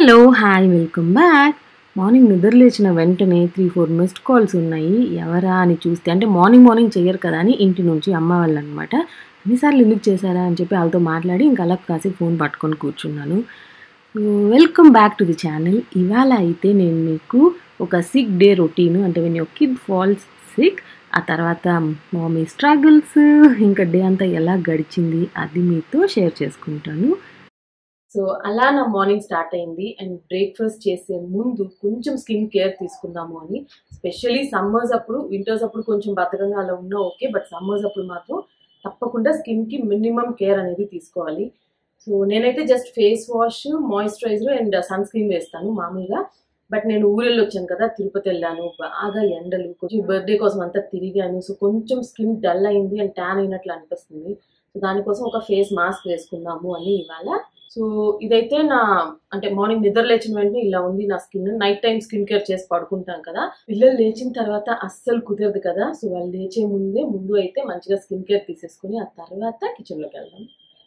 Hello hi welcome back morning నిద్ర లేచిన వెంటనే త్రీ ఫోర్ మిస్డ్ కాల్స్ ఉన్నాయి ఎవరా అని చూస్తే అంటే మార్నింగ్ మార్నింగ్ చెయ్యరు కదా అని ఇంటి నుంచి అమ్మ వాళ్ళు అనమాట ఎన్నిసార్లు ఎందుకు చేశారా అని చెప్పి వాళ్ళతో మాట్లాడి ఇంకా అలా కాసేపు ఫోన్ పట్టుకొని కూర్చున్నాను welcome back to the channel ఇవాళ అయితే నేను మీకు ఒక సిక్ డే రొటీన్ అంటే when your kid falls sick ఆ తర్వాత మమ్మీ స్ట్రగుల్స్ ఇంకా డే అంతా ఎలా గడిచింది అది మీతో షేర్ చేసుకుంటాను సో అలా నా మార్నింగ్ స్టార్ట్ అయింది అండ్ బ్రేక్ఫాస్ట్ చేసే ముందు కొంచెం స్కిన్ కేర్ తీసుకుందాము అని స్పెషల్లీ సమ్మర్స్ అప్పుడు వింటర్స్ అప్పుడు కొంచెం బతకంగా అలా ఉన్నా ఓకే బట్ సమ్మర్స్ అప్పుడు మాత్రం తప్పకుండా స్కిన్కి మినిమం కేర్ అనేది తీసుకోవాలి సో నేనైతే just face wash moisturiser and sunscreen వేస్తాను మామూలుగా బట్ నేను ఊరెళ్ళి వచ్చాను కదా తిరుపతి వెళ్ళాను బాగా ఎండలు కొంచెం బర్త్డే కోసం అంతా తిరిగాను సో కొంచెం స్కిన్ డల్ అయింది అండ్ ట్యాన్ అయినట్లు అనిపిస్తుంది సో దానికోసం ఒక ఫేస్ మాస్క్ వేసుకుందాము అని ఇవాళ సో ఇదైతే నా అంటే మార్నింగ్ నిద్ర లేచిన వెంటనే ఇలా ఉంది నా skin night time skin care చేసి పడుకుంటాం కదా పిల్లలు లేచిన తర్వాత అస్సలు కుదరదు కదా సో వాళ్ళు లేచే ముందే ముందు అయితే మంచిగా స్కిన్ కేర్ తీసేసుకుని ఆ తర్వాత కిచెన్లోకి వెళ్దాం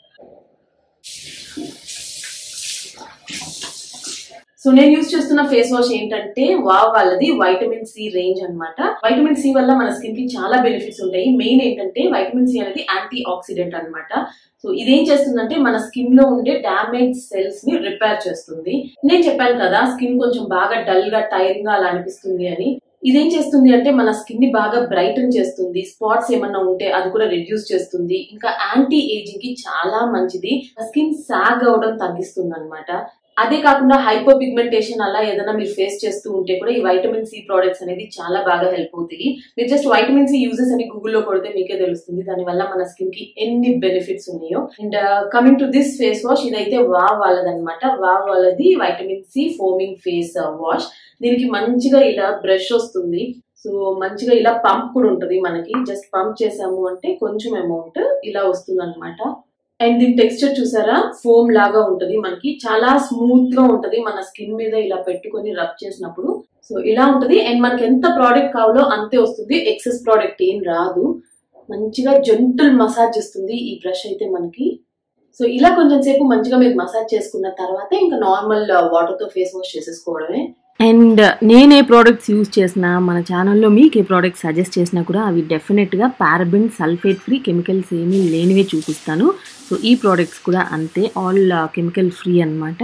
సో నేను యూస్ చేస్తున్న ఫేస్ వాష్ ఏంటంటే వావ్ వాళ్ళది వైటమిన్ సి రేంజ్ అన్నమాట వైటమిన్ సి వల్ల మన స్కిన్ కి చాలా బెనిఫిట్స్ ఉంటాయి మెయిన్ ఏంటంటే వైటమిన్ సి అనేది యాంటీ ఆక్సిడెంట్ అన్నమాట సో ఇదేం చేస్తుందంటే మన స్కిన్ లో ఉండే డామేజ్ సెల్స్ ని రిపేర్ చేస్తుంది నేను చెప్పాను కదా స్కిన్ కొంచెం బాగా డల్ గా టైరింగ్ గా అలా అనిపిస్తుంది అని ఇదేం చేస్తుంది అంటే మన స్కిన్ ని బాగా బ్రైటన్ చేస్తుంది స్పాట్స్ ఏమన్నా ఉంటే అది కూడా రిడ్యూస్ చేస్తుంది ఇంకా యాంటీ ఏజింగ్ కి చాలా మంచిది స్కిన్ సాగ్ అవడం తగ్గిస్తుంది అనమాట అదే కాకుండా హైపర్ పిగ్మెంటేషన్ అలా ఏదైనా మీరు ఫేస్ చేస్తూ ఉంటే కూడా ఈ వైటమిన్ సి ప్రోడక్ట్స్ అనేది చాలా బాగా హెల్ప్ అవుతాయి మీరు జస్ట్ వైటమిన్ సి యూజెస్ అని గూగుల్లో కొడితే మీకే తెలుస్తుంది దాని వల్ల మన స్కిన్ కి ఎన్ని బెనిఫిట్స్ ఉన్నాయో and coming to this face wash ఇదైతే వా వాళ్ళదన్నమాట వా వాళ్ళది vitamin C foaming face wash దీనికి మంచిగా ఇలా బ్రష్ వస్తుంది సో మంచిగా ఇలా పంప్ కూడా ఉంటుంది మనకి జస్ట్ పంప్ చేసాము అంటే కొంచెం అమౌంట్ ఇలా వస్తుంది అనమాట అండ్ దీని టెక్స్చర్ చూసారా ఫోమ్ లాగా ఉంటది మనకి చాలా స్మూత్ గా ఉంటది మన స్కిన్ మీద ఇలా పెట్టుకొని రబ్ చేసినప్పుడు సో ఇలా ఉంటది అండ్ మనకి ఎంత ప్రోడక్ట్ కావాలో అంతే వస్తుంది ఎక్సెస్ ప్రోడక్ట్ ఏం రాదు మంచిగా జెంటల్ మసాజ్ ఇస్తుంది ఈ బ్రష్ అయితే మనకి సో ఇలా కొంచెం సేపు మంచిగా మీరు మసాజ్ చేసుకున్న తర్వాత ఇంకా నార్మల్ వాటర్ తో ఫేస్ వాష్ చేసేసుకోవడమే అండ్ నేను ఏ ప్రోడక్ట్స్ యూజ్ చేసినా మన ఛానల్లో మీకు ఏ ప్రోడక్ట్స్ సజెస్ట్ చేసినా కూడా అవి డెఫినెట్గా పారబిన్ సల్ఫేట్ ఫ్రీ కెమికల్స్ ఏమీ లేనివే చూపిస్తాను సో ఈ ప్రోడక్ట్స్ కూడా అంతే ఆల్ కెమికల్ ఫ్రీ అనమాట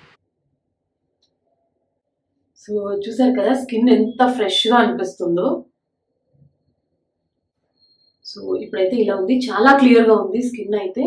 సో చూసారు కదా స్కిన్ ఎంత ఫ్రెష్గా అనిపిస్తుందో సో ఇప్పుడైతే ఇలా ఉంది చాలా క్లియర్గా ఉంది స్కిన్ అయితే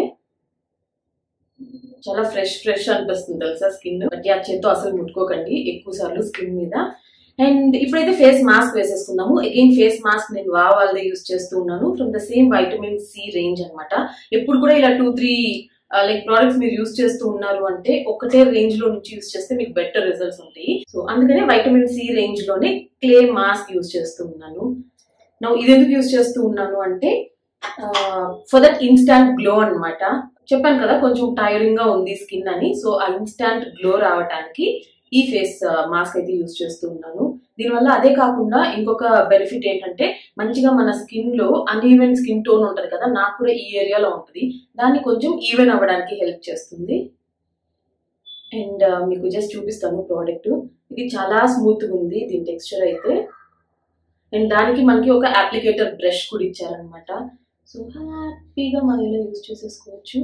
చాలా ఫ్రెష్ ఫ్రెష్ అనిపిస్తుంది తెలుసా స్కిన్ బట్ ఆ చేత్తో అసలు ముట్టుకోకండి ఎక్కువ సార్లు స్కిన్ మీద అండ్ ఇప్పుడైతే ఫేస్ మాస్క్ వేసేసుకుందాము అగైన్ ఫేస్ మాస్క్ నేను వా వాళ్ళది యూస్ చేస్తూ ఉన్నాను from the same vitamin C range అనమాట ఎప్పుడు కూడా ఇలా టూ త్రీ లైక్ ప్రోడక్ట్స్ మీరు యూస్ చేస్తూ ఉన్నారు అంటే ఒకటే రేంజ్ లో నుంచి యూస్ చేస్తే మీకు బెటర్ రిజల్ట్స్ ఉంటాయి సో అందుకనే వైటమిన్ సి రేంజ్ లోనే క్లే మాస్క్ యూస్ చేస్తూ ఉన్నాను నా ఇది ఎందుకు యూస్ చేస్తూ ఉన్నాను అంటే ఫర్ దట్ ఇన్స్టాంట్ గ్లో అనమాట చెప్పాను కదా కొంచెం టైరింగ్ గా ఉంది స్కిన్ అని సో ఆ ఇన్స్టాంట్ గ్లో రావడానికి ఈ ఫేస్ మాస్క్ అయితే యూస్ చేస్తూ ఉన్నాను దీనివల్ల అదే కాకుండా ఇంకొక బెనిఫిట్ ఏంటంటే మంచిగా మన స్కిన్ లో అన్ఈవెన్ స్కిన్ టోన్ ఉంటది కదా నాకు కూడా ఈ ఏరియాలో ఉంటుంది దాన్ని కొంచెం ఈవెన్ అవ్వడానికి హెల్ప్ చేస్తుంది అండ్ మీకు జస్ట్ చూపిస్తాను ప్రోడక్ట్ ఇది చాలా స్మూత్ ఉంది దీని టెక్స్చర్ అయితే అండ్ దానికి మనకి ఒక అప్లికేటర్ బ్రష్ కూడా ఇచ్చారనమాట సో హ్యాపీగా మనం ఇలా యూజ్ చేసేసుకోవచ్చు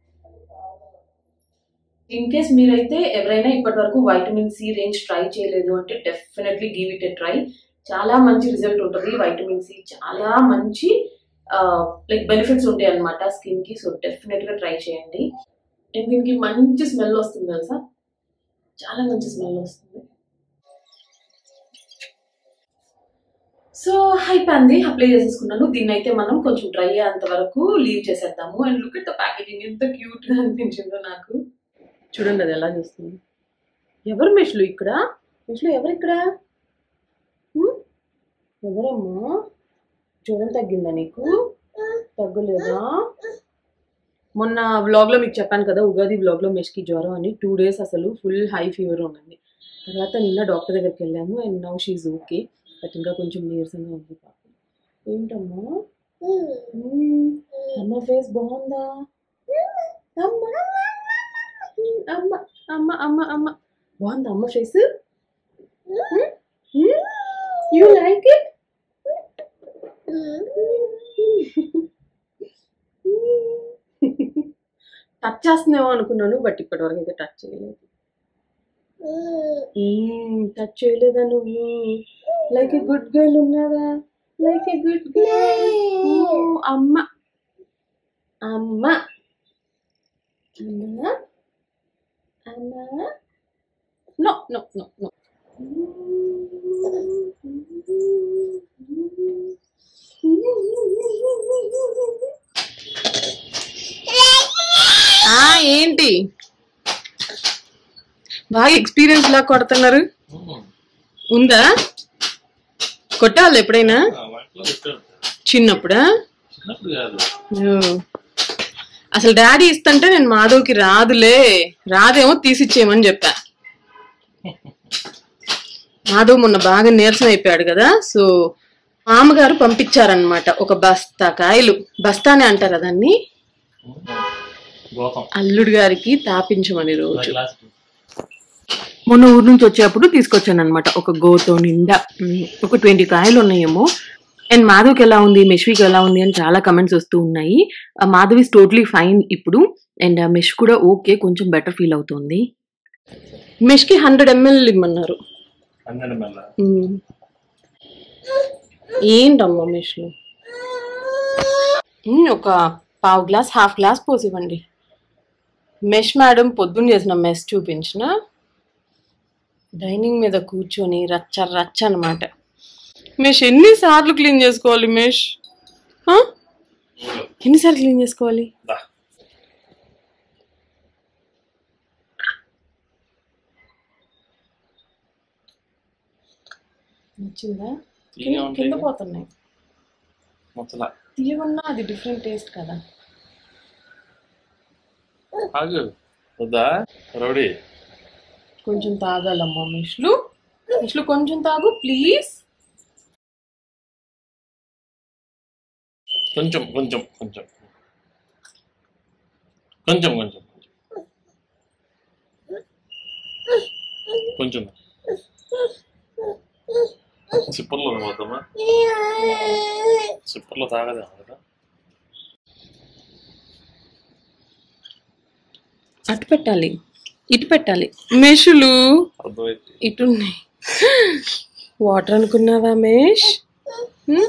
ఇన్ కేస్ మీరైతే ఎవరైనా ఇప్పటి వరకు వైటమిన్ సి రేంజ్ ట్రై చేయలేదు అంటే definitely give it a try చాలా మంచి రిజల్ట్ ఉంటుంది వైటమిన్ సి చాలా మంచి లైక్ బెనిఫిట్స్ ఉంటాయి అనమాట స్కిన్ కి సో డెఫినెట్ గా ట్రై చేయండి అండ్ దీనికి మంచి స్మెల్ వస్తుంది తెలుసా చాలా మంచి స్మెల్ వస్తుంది సో అయిపోయింది అప్లై చేసేసుకున్నాను దీన్ని అయితే మనం కొంచెం డ్రై అయ్యేంత వరకు లీవ్ చేసేద్దాము and look at the packaging ఎంత క్యూట్ గా అనిపించిందో నాకు చూడండి అది ఎలా చూస్తుంది ఎవరు మెషులు ఇక్కడ మెషులు ఎవరు ఇక్కడ ఎవరమ్మా జ్వరం తగ్గిందా నీకు తగ్గలేదా మొన్న వ్లాగ్లో మీకు చెప్పాను కదా ఉగాది వ్లాగ్లో మెష్కి జ్వరం అని టూ డేస్ అసలు ఫుల్ హై ఫీవర్ ఉన్నది తర్వాత నిన్న డాక్టర్ దగ్గరికి వెళ్ళాము and now she's okay but ఇంకా కొంచెం నీరసంగా ఉంది పాపం ఏంటమ్మా అమ్మ ఫేస్ బాగుందా అమ్మ అమ్మ అమ్మ అమ్మ అమ్మ బాగుంది అమ్మ face you like it touch చేస్తుందేమో అనుకున్నాను బట్ ఇప్పటివరకు అయితే టచ్ చేయలేదు టచ్ చేయలేదా నువ్వు లైక్ ఏ గుడ్ గర్ల్ ఉన్నావా లైక్ ఏ గుడ్ గర్ల్ అమ్మ అమ్మ అమ్మ అమ్మ నో నో నో నో ఆ ఏంటి బాగా ఎక్స్పీరియన్స్ లా కొడుతున్నారు ఉందా కొట్టాలి ఎప్పుడైనా వాటిలో పెట్టారు చిన్నప్పుడా చిన్నప్పుడు కాదు ఓ. అసలు డాడీ ఇస్తుంటే నేను మాధవ్కి రాదులే రాదేమో తీసిచ్చేయమని చెప్పా మాధవ్ మొన్న బాగా నీరసం అయిపోయాడు కదా సో మామగారు పంపించారనమాట ఒక బస్తా కాయలు బస్తానే అంటారు దాన్ని గోతం అల్లుడు గారికి తాపించమని రోజు క్లాస్ మొన్న ఊరు నుంచి వచ్చేటప్పుడు తీసుకొచ్చాను అనమాట ఒక గోతో నిండా ఉమ్, ఒక ట్వంటీ కాయలు ఉన్నాయేమో అండ్ మాధవ్కి ఎలా ఉంది మెష్వికి ఎలా ఉంది అని చాలా కమెంట్స్ వస్తూ ఉన్నాయి ఆ మాధవ్ ఇస్ టోటలీ ఫైన్ ఇప్పుడు అండ్ ఆ మెష్ కూడా ఓకే కొంచెం బెటర్ ఫీల్ అవుతుంది మెష్కి హండ్రెడ్ ఎంఎల్ ఇమ్మన్నారు హండ్రెడ్ మెల్ల ఉమ్. ఏంటమ్మా మెష్లు ఉమ్, ఒక పావు గ్లాస్ హాఫ్ గ్లాస్ పోసివ్వండి మెష్ మేడం పొద్దున్న చేసిన మెస్ చూపించిన డైనింగ్ మీద కూర్చొని రచ్చ రచ్చ అనమాట మెష్ ఎన్నిసార్లు క్లీన్ చేసుకోవాలి మెష్ ఆ? ఎన్నిసార్లు క్లీన్ చేసుకోవాలి దా నచ్చిందా తీయగా కింద- ఉంటాయి కింద కదా. పోతున్నాయి మొత్తలా తీయమన్నా అది డిఫరెంట్ టేస్ట్ కదా ఆగు వద్దా రౌడీ కొంచెం తాగాలమ్మా మిష్లు మిష్లు కొంచెం తాగు ప్లీజ్ కొంచెం కొంచెం కొంచెం కొంచెం కొంచెం కొంచెం సిప్పర్లో పోతామా సిప్పర్లో తాగదా కదా అటు పెట్టాలి ఇటు పెట్టాలి మేషులు అర్థమైతే ఇటున్నాయి వాటర్ అనుకున్నావా మేష్ హ్మ్?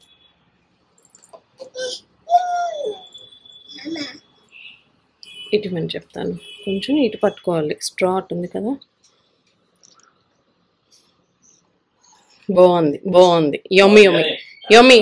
ఇటు అని చెప్తాను కొంచెం ఇటు పట్టుకోవాలి స్ట్రాట్ ఉంది కదా బాగుంది బాగుంది యమ్మి యమ్మి యమ్మి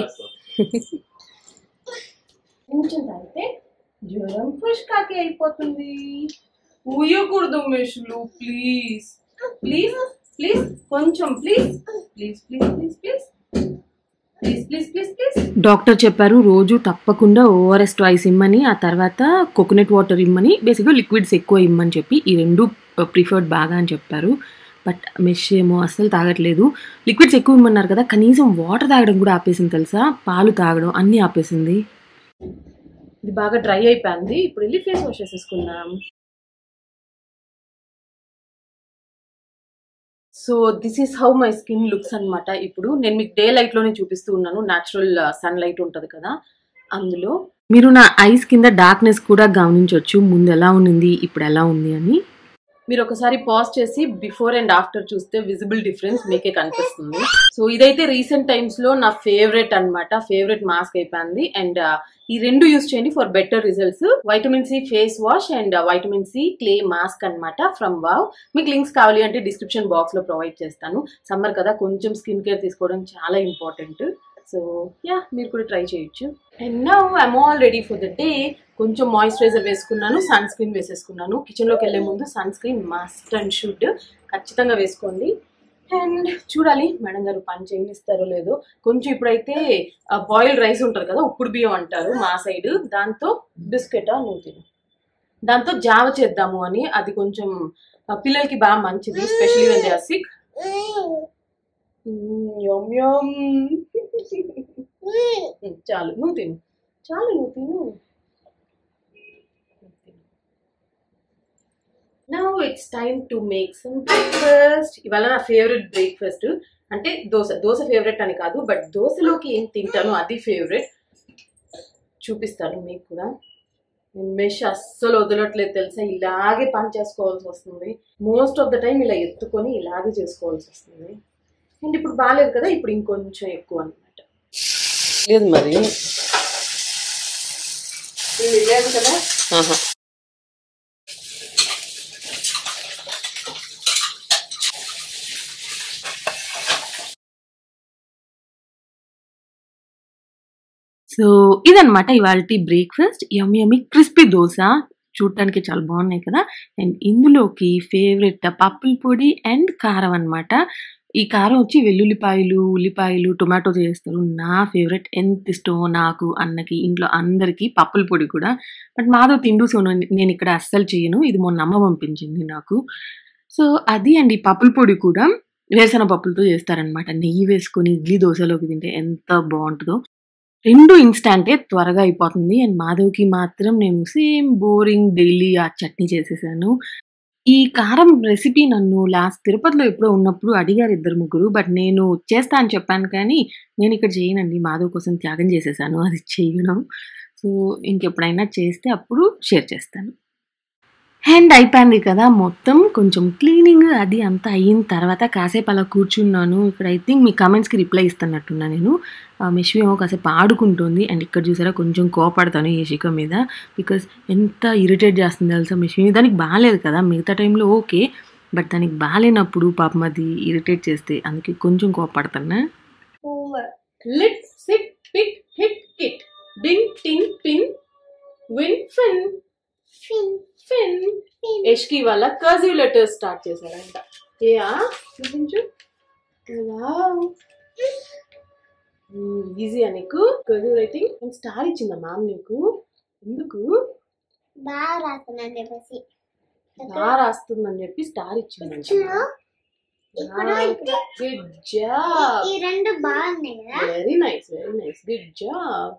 కొంచెం తాగితే జ్వరం పుష్కాకి అయిపోతుంది ఊయకూడదు మెషులు ప్లీజ్ ప్లీజ్ ప్లీజ్ కొంచెం please please please please please please please please please doctor చెప్పారు రోజు తప్పకుండా ఓఆర్ఎస్ ట్వైస్ ఇమ్మని ఆ తర్వాత కోకోనట్ వాటర్ ఇమ్మని బేసిక్గా లిక్విడ్స్ ఎక్కువ ఇమ్మని చెప్పి ఈ రెండు ప్రిఫర్డ్ బాగా అని చెప్పారు బట్ మెష్ ఏమో అస్సలు తాగట్లేదు లిక్విడ్స్ ఎక్కువ ఇమ్మన్నారు కదా కనీసం వాటర్ తాగడం కూడా ఆపేసింది తెలుసా పాలు తాగడం అన్నీ ఆపేసింది ఇది బాగా డ్రై అయిపోయింది ఇప్పుడు వెళ్ళి ఫేస్ వాష్ చేసేసుకుందాం so this is how my skin looks అన్నమాట ఇప్పుడు నేను మీకు డే లైట్ లోనే చూపిస్తూ ఉన్నాను న్యాచురల్ సన్ లైట్ ఉంటది కదా అందులో మీరు నా ఐస్ కింద డార్క్నెస్ కూడా గమనించవచ్చు ముందు ఎలా ఉంది ఇప్పుడు ఎలా ఉంది అని మీరు ఒకసారి పాజ్ చేసి బిఫోర్ అండ్ ఆఫ్టర్ చూస్తే విజిబుల్ డిఫరెన్స్ మీకే కనిపిస్తుంది సో ఇదైతే రీసెంట్ టైమ్స్ లో నా ఫేవరెట్ అన్నమాట ఫేవరెట్ మాస్క్ అయిపోయింది అండ్ ఈ రెండు యూస్ చేయండి for better results vitamin C face wash and vitamin C clay mask అన్నమాట ఫ్రమ్ వావ్ మీకు లింక్స్ కావాలి అంటే డిస్క్రిప్షన్ బాక్స్ లో ప్రొవైడ్ చేస్తాను సమ్మర్ కదా కొంచెం స్కిన్ కేర్ తీసుకోవడం చాలా ఇంపార్టెంట్ సో యా మీరు కూడా ట్రై చేయొచ్చు and now I'm all ready for the day కొంచెం మాయిశ్చరైజర్ వేసుకున్నాను సన్ స్క్రీన్ వేసేసుకున్నాను కిచెన్లోకి వెళ్ళే ముందు sunscreen must and should ఖచ్చితంగా వేసుకోండి అండ్ చూడాలి మేడం గారు పని చేయనిస్తారో లేదో కొంచెం ఇప్పుడైతే బాయిల్డ్ రైస్ ఉంటుంది కదా ఉప్పుడు బియ్యం అంటారు మా సైడ్ దాంతో బిస్కెటా నువ్వు తిను దాంతో జావ చేద్దాము అని అది కొంచెం ఆ, పిల్లలకి బాగా మంచిది specially when they are sick yum yum చాలు నువ్వు తిను చాలు నువ్వు తిను now it's time to make some breakfast ఇవాళ నా ఫేవరెట్ బ్రేక్ఫాస్ట్ అంటే దోశ దోశ ఫేవరెట్ అని కాదు బట్ దోశలోకి ఏం తింటానో అది ఫేవరెట్ చూపిస్తాను మీకు కూడా నేను మెష్ అస్సలు వదలట్లేదు తెలుసా ఇలాగే పని చేసుకోవాల్సి వస్తుంది మోస్ట్ ఆఫ్ ద టైం ఇలా ఎత్తుకొని ఇలాగే చేసుకోవాల్సి వస్తుంది అండ్ ఇప్పుడు బాగాలేదు కదా ఇప్పుడు ఇంకొంచెం ఎక్కువ అనమాట లేదు మరి లేదు కదా ఆహా. సో ఇదనమాట ఇవాళ breakfast yummy yummy crispy dosa చూడటానికి చాలా బాగున్నాయి కదా అండ్ ఇందులోకి ఫేవరెట్ పప్పుల పొడి అండ్ కారం అన్నమాట ఈ కారం వచ్చి వెల్లుల్లిపాయలు ఉల్లిపాయలు టొమాటో చేస్తారు నా ఫేవరెట్ ఎంత ఇష్టమో నాకు అన్నకి ఇంట్లో అందరికీ పప్పుల పొడి కూడా బట్ మాధవ్ తిండు సో నేను ఇక్కడ అస్సలు చేయను ఇది మొన్న అమ్మ పంపించింది నాకు సో అది అండ్ ఈ పప్పుల పొడి కూడా వేరుశనగ పప్పులతో చేస్తారనమాట నెయ్యి వేసుకొని ఇడ్లీ దోశలోకి తింటే ఎంత బాగుంటుందో రెండు ఇన్స్టాంటే త్వరగా అయిపోతుంది అండ్ మాధవ్కి మాత్రం నేను సేమ్ బోరింగ్ డైలీ ఆ చట్నీ చేసేసాను ఈ కారం రెసిపీ నన్ను లాస్ట్ తిరుపతిలో ఎప్పుడో ఉన్నప్పుడు అడిగారు ఇద్దరు ముగ్గురు బట్ నేను చేస్తా అని చెప్పాను కానీ నేను ఇక్కడ చేయనండి మాధవ్ కోసం త్యాగం చేసేసాను అది చేయడం సో ఇంకెప్పుడైనా చేస్తే అప్పుడు షేర్ చేస్తాను అండ్ అయిపోయింది కదా మొత్తం కొంచెం క్లీనింగ్ అది అంతా అయిన తర్వాత కాసేపు అలా కూర్చున్నాను ఇక్కడ ఐ థింక్ మీ కమెంట్స్కి రిప్లై ఇస్తున్నట్టున్నా నేను మిషి ఏమో కాసేపు ఆడుకుంటుంది అండ్ ఇక్కడ చూసారా కొంచెం కోపడతాను యశిక మీద బికాస్ ఎంత ఇరిటేట్ చేస్తుంది తెలుసా మిషి దానికి బాగాలేదు కదా మిగతా టైంలో ఓకే బట్ దానికి బాగాలేనప్పుడు పాపం అది ఇరిటేట్ చేస్తే అందుకే కొంచెం కోపడతాను lit sit pit hit kit bin tin pin win fin Fin, fin fin. యష్కి వాళ్ళ కర్సివ్ లెటర్స్ స్టార్ట్ చేశారంట ఏయా చూపించు ఈజీ నీకు కర్సివ్ రైటింగ్ అండ్ స్టార్ ఇచ్చిందా మ్యామ్ నీకు ఎందుకు బాగా రాస్తున్నాను చెప్పేసి బాగా రాస్తుందని చెప్పి స్టార్ ఇచ్చిందంట చూడు ఇక్కడ ఇక్కడ గుడ్ జాబ్ ఈ రెండు బాగున్నాయి కదా very nice very nice good job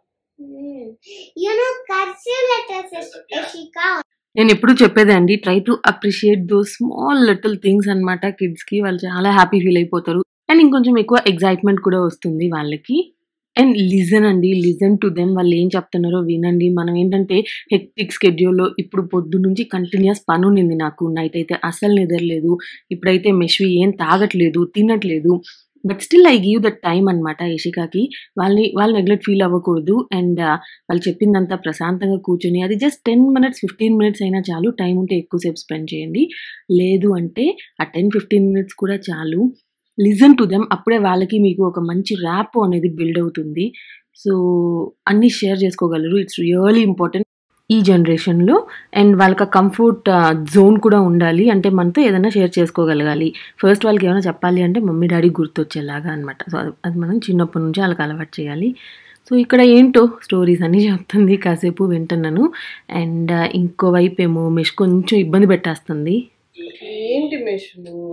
you know cursive letters Yashika నేను ఎప్పుడు చెప్పేదే అండి try to appreciate those small little things అనమాట కిడ్స్ కి వాళ్ళు చాలా హ్యాపీ ఫీల్ అయిపోతారు అండ్ ఇంకొంచెం ఎక్కువ ఎగ్జైట్మెంట్ కూడా వస్తుంది వాళ్ళకి అండ్ లిజన్ అండి లిజన్ టు దెమ్ వాళ్ళు ఏం చెప్తున్నారో వినండి మనం ఏంటంటే హెక్టిక్ స్కెడ్యూల్లో ఇప్పుడు పొద్దు నుంచి కంటిన్యూస్ పని ఉండింది నాకు నైట్ అయితే అస్సలు నిద్రలేదు ఇప్పుడైతే మెష్వి ఏం తాగట్లేదు తినట్లేదు but still I give that time అనమాట యశికాకి వాళ్ళని వాళ్ళు నెగ్లెక్ట్ ఫీల్ అవ్వకూడదు అండ్ వాళ్ళు చెప్పిందంతా ప్రశాంతంగా కూర్చొని అది just ten minutes fifteen minutes అయినా చాలు టైం ఉంటే ఎక్కువసేపు స్పెండ్ చేయండి లేదు అంటే ఆ టెన్ ఫిఫ్టీన్ మినిట్స్ కూడా చాలు లిజన్ టు దెమ్ అప్పుడే వాళ్ళకి మీకు ఒక మంచి ర్యాప్ అనేది బిల్డ్ అవుతుంది సో అన్నీ షేర్ చేసుకోగలరు ఇట్స్ రియలీ ఇంపార్టెంట్ ఈ జనరేషన్లో అండ్ వాళ్ళకి కంఫర్ట్ జోన్ కూడా ఉండాలి అంటే మనతో ఏదైనా షేర్ చేసుకోగలగాలి ఫస్ట్ వాళ్ళకి ఏమైనా చెప్పాలి అంటే మమ్మీ డాడీ గుర్తొచ్చేలాగా అనమాట సో అది అది మనం చిన్నప్పటి నుంచి వాళ్ళకి అలవాటు చేయాలి సో ఇక్కడ ఏంటో స్టోరీస్ అన్నీ చెప్తుంది కాసేపు వింటున్నాను అండ్ ఇంకోవైపు ఏమో మెష్ కొంచెం ఇబ్బంది పెట్టేస్తుంది ఏంటి మెష్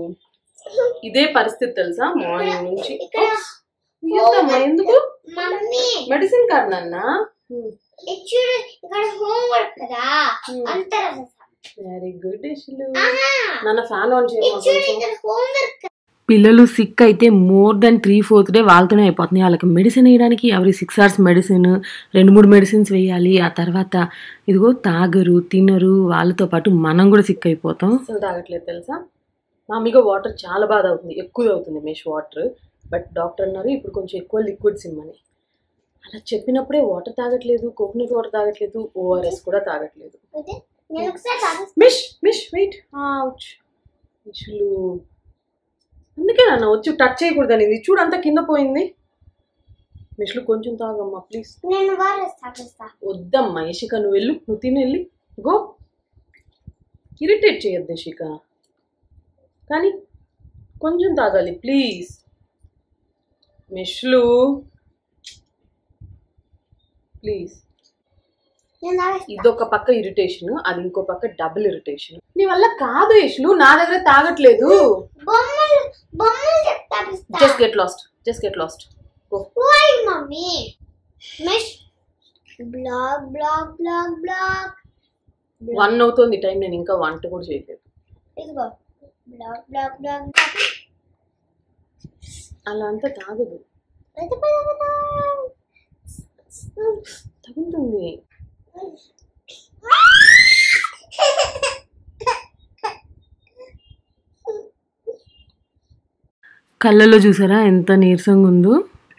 ఇదే పరిస్థితి తెలుసా మార్నింగ్ నుంచి ఎందుకు మమ్మీ మెడిసిన్ కాదు నాన్న ఇది చూడు ఇక్కడ హోంవర్క్ కదా అంతా వెరీ గుడ్ ఆహా నాన్న ఫ్యాన్ ఆన్ ఇది చూడు ఇక్కడ హోంవర్క్ పిల్లలు సిక్ అయితే more than three fourth day వాళ్ళతోనే అయిపోతుంది వాళ్ళకి మెడిసిన్ వేయడానికి ఎవరి సిక్స్ అవర్స్ మెడిసిన్ రెండు మూడు మెడిసిన్స్ వేయాలి ఆ తర్వాత ఇదిగో తాగరు తినరు వాళ్ళతో పాటు మనం కూడా సిక్ అయిపోతాం అసలు తాగట్లేదు తెలుసా మామూలుగా వాటర్ చాలా బాధ అవుతుంది ఎక్కువ అవుతుంది మెష్ వాటర్ బట్ డాక్టర్ అన్నారు ఇప్పుడు కొంచెం ఎక్కువ లిక్విడ్స్ ఇమ్మని అలా చెప్పినప్పుడే వాటర్ తాగట్లేదు కోకోనట్ వాటర్ తాగట్లేదు ఓఆర్ఎస్ కూడా తాగట్లేదు ఓకే నేను ఒకసారి తాగేస్తాను. మిష్ మిష్ వెయిట్ అవుచ్ మిషులు అందుకే నాన్న వచ్చి టచ్ చేయకూడదని ఇది చూడు అంతా కింద పోయింది మిషులు కొంచెం తాగమ్మా ప్లీజ్ నేను వారేసి తాగేస్తా వద్దమ్మా యశిక నువ్వు వెళ్ళు నువ్వు తిని వెళ్ళి గో ఇరిటేట్ చేయొద్దు యశిక కానీ కొంచెం తాగాలి ప్లీజ్ మిష్లు ప్లీజ్ నేను తాగేస్తా ఇదొక పక్క ఇరిటేషన్ అది ఇంకో పక్క డబుల్ ఇరిటేషన్ నీ వల్ల కాదు యష్లు నా దగ్గర తాగట్లేదు బొమ్మలు బొమ్మలు చెప్పి తాగిస్తా just get lost just get lost why mummy miss blog blog blog blog one అవుతుంది టైం నేను ఇంకా వంట కూడా చేయలేదు ఇదిగో బ్లాక్ బ్లాక్ బ్లాక్ అలా అంతా తాగదు అయితే పద పద. తగులుతుంది కళ్ళల్లో చూసారా ఎంత నీరసంగా ఉందో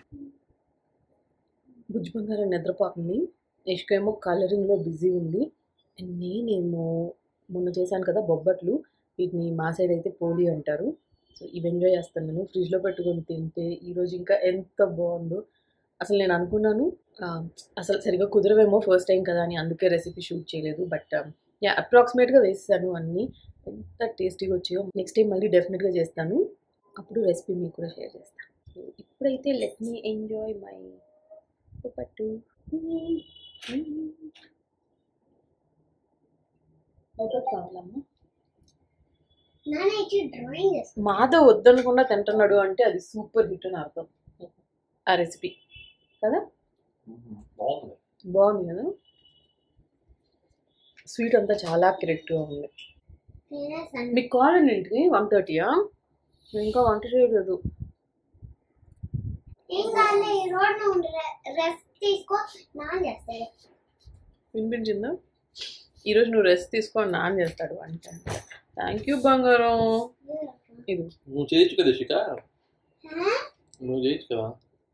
బుజ్జి బంగారం నిద్రపోతుంది ఇష్క ఏమో కలరింగ్లో బిజీ ఉంది అండ్ నేనేమో మొన్న చేశాను కదా బొబ్బట్లు వీటిని మా సైడ్ అయితే పోలి అంటారు సో ఇవి ఎంజాయ్ చేస్తాను నేను ఫ్రిడ్జ్లో పెట్టుకొని తింటే ఈరోజు ఇంకా ఎంత బాగుందో అసలు నేను అనుకున్నాను ఆ, అసలు సరిగా కుదరవేమో ఫస్ట్ టైం కదా అని అందుకే రెసిపీ షూట్ చేయలేదు బట్ యా అప్రాక్సిమేట్గా వేసాను అన్నీ ఎంత టేస్టీగా వచ్చాయో నెక్స్ట్ టైం మళ్ళీ డెఫినెట్గా చేస్తాను అప్పుడు రెసిపీ మీకు కూడా షేర్ చేస్తాను సో ఇప్పుడైతే లెట్ మీ ఎంజాయ్ మై పట్టు కావాలమ్మా నాన్న ఇచ్చి డ్రాయింగ్ చేస్తా మాధవ్ వద్దనుకున్నా తింటున్నాడు అంటే అది సూపర్ హిట్ అని అర్థం ఆ రెసిపీ కదా బాగుంది బాగుంది కదా స్వీట్ అంతా చాలా కరెక్ట్గా ఉంది నేనే సన్ మీకు కావాలండి ఇంటికి వన్ థర్టీయా నేను ఇంకా వంట చేయలేదు ఏం కాదు ఈ రోజు నువ్వు రెస్ట్ తీసుకో నాన్న చేస్తాడు వినిపించిందా ఈరోజు నువ్వు రెస్ట్ తీసుకొని నాన్న చేస్తాడు వంట థ్యాంక్ యూ బంగారం ఇది నువ్వు చేయొచ్చు కదా ఇషిక నువ్వు చేయొచ్చు కదా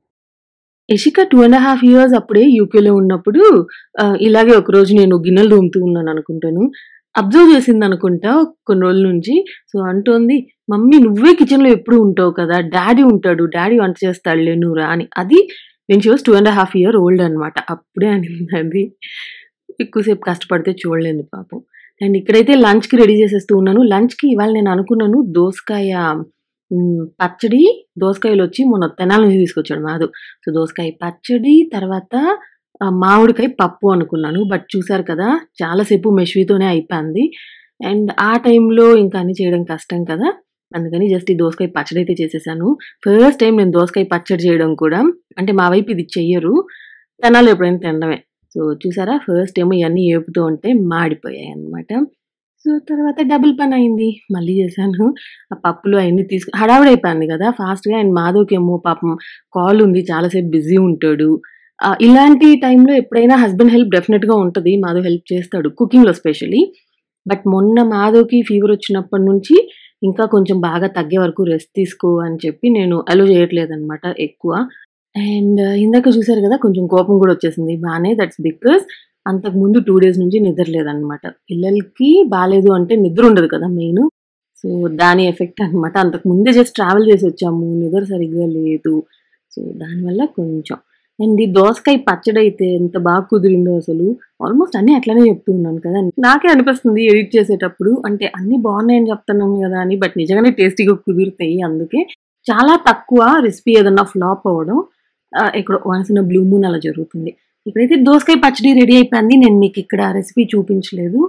Ishika two and half years అప్పుడే యూకేలో ఉన్నప్పుడు ఆ, ఇలాగే ఒక రోజు నేను గిన్నెలు తోముతూ ఉన్నాను అనుకుంటాను అబ్జర్వ్ చేసింది అనుకుంటా కొన్ని రోజుల నుంచి సో అంటోంది మమ్మీ నువ్వే కిచెన్లో ఎప్పుడు ఉంటావు కదా డాడీ ఉంటాడు డాడీ వంట చేస్తాడులే నువ్వు రా అని అది నేను చూసి two and half year old అనమాట అప్పుడే అనింది అది ఎక్కువసేపు కష్టపడితే చూడలేదు పాపం అండ్ ఇక్కడైతే లంచ్కి రెడీ చేసేస్తూ ఉన్నాను లంచ్కి ఇవాళ నేను అనుకున్నాను దోసకాయ మ్, పచ్చడి దోసకాయలు వచ్చి మొన్న తెనాల నుంచి తీసుకొచ్చాడు మాధు సో దోసకాయ పచ్చడి తర్వాత ఆ, మామిడికాయ పప్పు అనుకున్నాను బట్ చూసారు కదా చాలాసేపు మెషవీతోనే అయిపోయింది అండ్ ఆ టైంలో ఇంకా అన్ని చేయడం కష్టం కదా అందుకని జస్ట్ ఈ దోసకాయ పచ్చడి అయితే చేసేసాను ఫస్ట్ టైం నేను దోసకాయ పచ్చడి చేయడం కూడా అంటే మా వైపు ఇది చెయ్యరు తెనాలి ఎప్పుడైనా తినడమే సో చూసారా ఫస్ట్ ఏమో ఇవన్నీ ఏపుతూ ఉంటే మాడిపోయాయి అన్నమాట సో తర్వాత డబుల్ పని అయింది మళ్ళీ చేశాను ఆ పప్పులు అవన్నీ తీసుకు హడావిడైపోయింది కదా ఫాస్ట్గా అండ్ మాధవ్కి ఏమో పాపం కాల్ ఉంది చాలాసేపు బిజీ ఉంటాడు ఆ, ఇలాంటి టైంలో ఎప్పుడైనా హస్బెండ్ హెల్ప్ డెఫినెట్గా ఉంటుంది మాధవ్ హెల్ప్ చేస్తాడు కుకింగ్లో స్పెషలీ బట్ మొన్న మాధవ్కి ఫీవర్ వచ్చినప్పటి నుంచి ఇంకా కొంచెం బాగా తగ్గే వరకు రెస్ట్ తీసుకో అని చెప్పి నేను అలో చేయట్లేదు అనమాట ఎక్కువ అండ్ ఇందాక చూసారు కదా కొంచెం కోపం కూడా వచ్చేసింది బాగానే దట్స్ బికాస్ అంతకు ముందు టూ డేస్ నుంచి నిద్ర లేదనమాట పిల్లలకి బాగాలేదు అంటే నిద్ర ఉండదు కదా మెయిన్ సో దాని ఎఫెక్ట్ అనమాట అంతకు ముందే జస్ట్ ట్రావెల్ చేసి వచ్చాము నిద్ర సరిగ్గా లేదు సో దానివల్ల కొంచెం అండ్ ఈ దోసకాయ పచ్చడి అయితే ఎంత బాగా కుదిరిందో అసలు ఆల్మోస్ట్ అన్ని అట్లనే చెప్తూ ఉన్నాను కదా నాకే అనిపిస్తుంది ఎడిట్ చేసేటప్పుడు అంటే అన్ని బాగున్నాయని చెప్తున్నాను కదా అని బట్ నిజంగానే టేస్టీగా కుదురుతాయి అందుకే చాలా తక్కువ రెసిపీ ఏదన్నా ఫ్లాప్ అవ్వడం ఆ, ఇక్కడ వన్స్ ఇన్ బ్లూ మూన్ అలా జరుగుతుంది ఇక్కడైతే దోసకాయ పచ్చడి రెడీ అయిపోయింది నేను మీకు ఇక్కడ రెసిపీ చూపించలేదు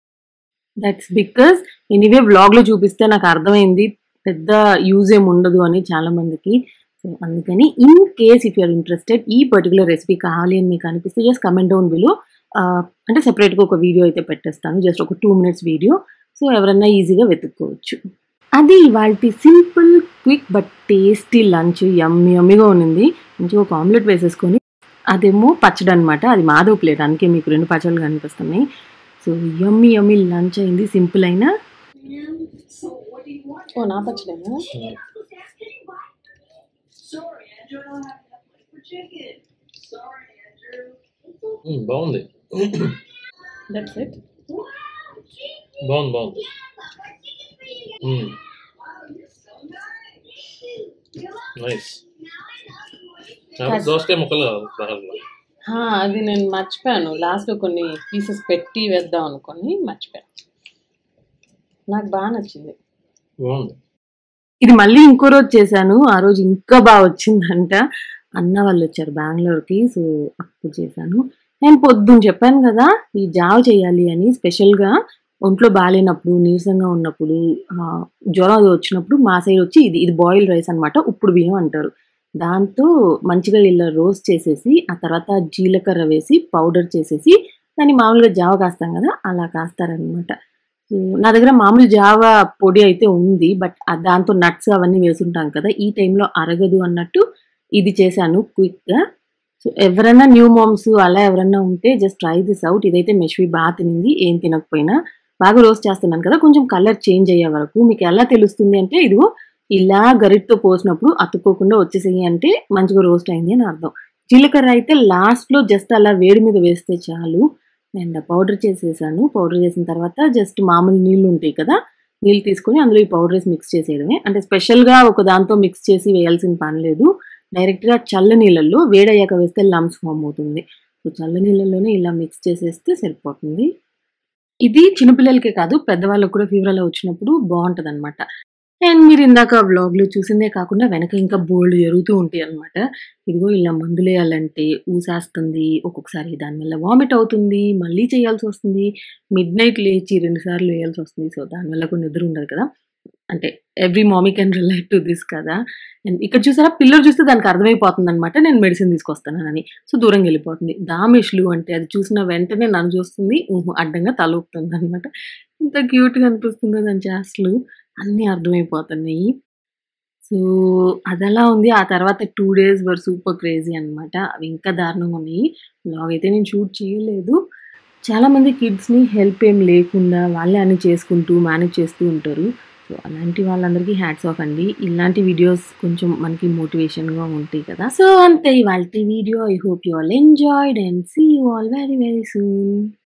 దట్స్ బికాస్ ఎనీవే వ్లాగ్లో చూపిస్తే నాకు అర్థమైంది పెద్ద యూజ్ ఏమి ఉండదు అని చాలా మందికి సో అందుకని in case if you're interested ఈ పర్టికులర్ రెసిపీ కావాలి అని మీకు అనిపిస్తే జస్ట్ కమెంట్ డౌన్ బిలో అంటే సెపరేట్గా ఒక వీడియో అయితే పెట్టేస్తాను జస్ట్ ఒక టూ మినిట్స్ వీడియో సో ఎవరన్నా ఈజీగా వెతుక్కోవచ్చు అది ఇవాళ simple quick but tasty lunch yummy యమ్మీగా ఉన్నింది మంచిగా ఒక ఆమ్లెట్ వేసేసుకొని అదేమో పచ్చడి అనమాట అది మాధవ్ ప్లేట్ అందుకే మీకు రెండు పచ్చళ్ళు కనిపిస్తున్నాయి సో యమ్మీ యమ్మీ లంచ్ అయింది సింపుల్ అయినా ఓ నా పచ్చడేనా ఉమ్, బాగుంది దట్స్ ఇట్ బాగుంది బాగుంది ఉమ్, నైస్ నాకు దోసకాయ ముక్కలు రావాలి అది నేను మర్చిపోయాను లాస్ట్లో కొన్ని పీసెస్ పెట్టి వేద్దాం అనుకొని మర్చిపోయాను నాకు బాగా నచ్చింది బాగుంది ఇది మళ్ళీ ఇంకో రోజు చేశాను ఆ రోజు ఇంకా బాగా వచ్చిందంట అన్న వాళ్ళు వచ్చారు బెంగళూరుకి సో అప్పుడు చేశాను నేను పొద్దున్న చెప్పాను కదా ఈ జావ చేయాలి అని స్పెషల్గా ఒంట్లో బాగాలేనప్పుడు నీరసంగా ఉన్నప్పుడు ఆ, జ్వరం అది వచ్చినప్పుడు మా సైడ్ వచ్చి ఇది ఇది బాయిల్ రైస్ అన్నమాట ఉప్పుడు బియ్యం అంటారు దాంతో మంచిగా ఇలా రోస్ట్ చేసేసి ఆ తర్వాత జీలకర్ర వేసి పౌడర్ చేసేసి దాన్ని మామూలుగా జావ కాస్తాం కదా అలా కాస్తారనమాట సో నా దగ్గర మామూలు జావా పొడి అయితే ఉంది బట్ దాంతో నట్స్ అవన్నీ వేసుంటాం కదా ఈ టైంలో అరగదు అన్నట్టు ఇది చేశాను క్విక్గా సో ఎవరైనా న్యూ మామ్స్ అలా ఎవరైనా ఉంటే జస్ట్ ట్రై దిస్ అవుట్ ఇదైతే మెష్వి బాగా తినింది ఏం తినకపోయినా బాగా రోస్ట్ చేస్తున్నాను కదా కొంచెం కలర్ చేంజ్ అయ్యే వరకు మీకు ఎలా తెలుస్తుంది అంటే ఇదిగో ఇలా గరిటతో పోసినప్పుడు అతుక్కోకుండా వచ్చేసేయి అంటే మంచిగా రోస్ట్ అయింది అని అర్థం జీలకర్ర అయితే లాస్ట్లో జస్ట్ అలా వేడి మీద వేస్తే చాలు అండ్ పౌడర్ చేసేసాను పౌడర్ చేసిన తర్వాత జస్ట్ మామూలు నీళ్ళు ఉంటాయి కదా నీళ్ళు తీసుకొని అందులో ఈ పౌడర్ వేసి మిక్స్ చేసేయడమే అంటే స్పెషల్గా ఒక దాంతో మిక్స్ చేసి వేయాల్సిన పని లేదు డైరెక్ట్గా చల్ల నీళ్ళల్లో వేడయ్యాక వేస్తే లమ్స్ ఫామ్ అవుతుంది సో చల్ల నీళ్ళల్లోనే ఇలా మిక్స్ చేసేస్తే సరిపోతుంది ఇది చిన్నపిల్లలకే కాదు పెద్దవాళ్ళకి కూడా ఫీవర్ అలా వచ్చినప్పుడు బాగుంటుంది అనమాట అండ్ మీరు ఇందాక వ్లాగ్లో చూసిందే కాకుండా వెనక ఇంకా బోల్డ్ జరుగుతూ ఉంటాయి అనమాట ఇదిగో ఇలా మందులు వేయాలంటే ఊసేస్తుంది ఒక్కొక్కసారి దానివల్ల వామిట్ అవుతుంది మళ్ళీ చేయాల్సి వస్తుంది మిడ్ నైట్ లేచి రెండు సార్లు వేయాల్సి వస్తుంది సో దానివల్ల కూడా నిద్ర ఉండదు కదా అంటే every mommy can relate to this కదా అండ్ ఇక్కడ చూసారా పిల్లలు చూస్తే దానికి అర్థమైపోతుంది అనమాట నేను మెడిసిన్ తీసుకొస్తానని సో దూరంగా వెళ్ళిపోతుంది దామేష్లు అంటే అది చూసిన వెంటనే నన్ను చూస్తుంది ఊహు, అడ్డంగా తల ఊపుతుంది అనమాట ఇంత క్యూట్గా అనిపిస్తుందో దాని చేష్టలు అన్నీ అర్థమైపోతున్నాయి సో అదలా ఉంది ఆ తర్వాత two days were super crazy అనమాట అవి ఇంకా దారుణంగా ఉన్నాయి బ్లాగ్ అయితే నేను షూట్ చేయలేదు చాలామంది కిడ్స్ని హెల్ప్ ఏం లేకుండా వాళ్ళే అన్ని చేసుకుంటూ మేనేజ్ చేస్తూ ఉంటారు సో అలాంటి వాళ్ళందరికీ హ్యాట్స్ ఆఫ్ అండి ఇలాంటి వీడియోస్ కొంచెం మనకి మోటివేషన్గా ఉంటాయి కదా సో అంతే ఇవాళ video I hope you all enjoyed and see you all very very soon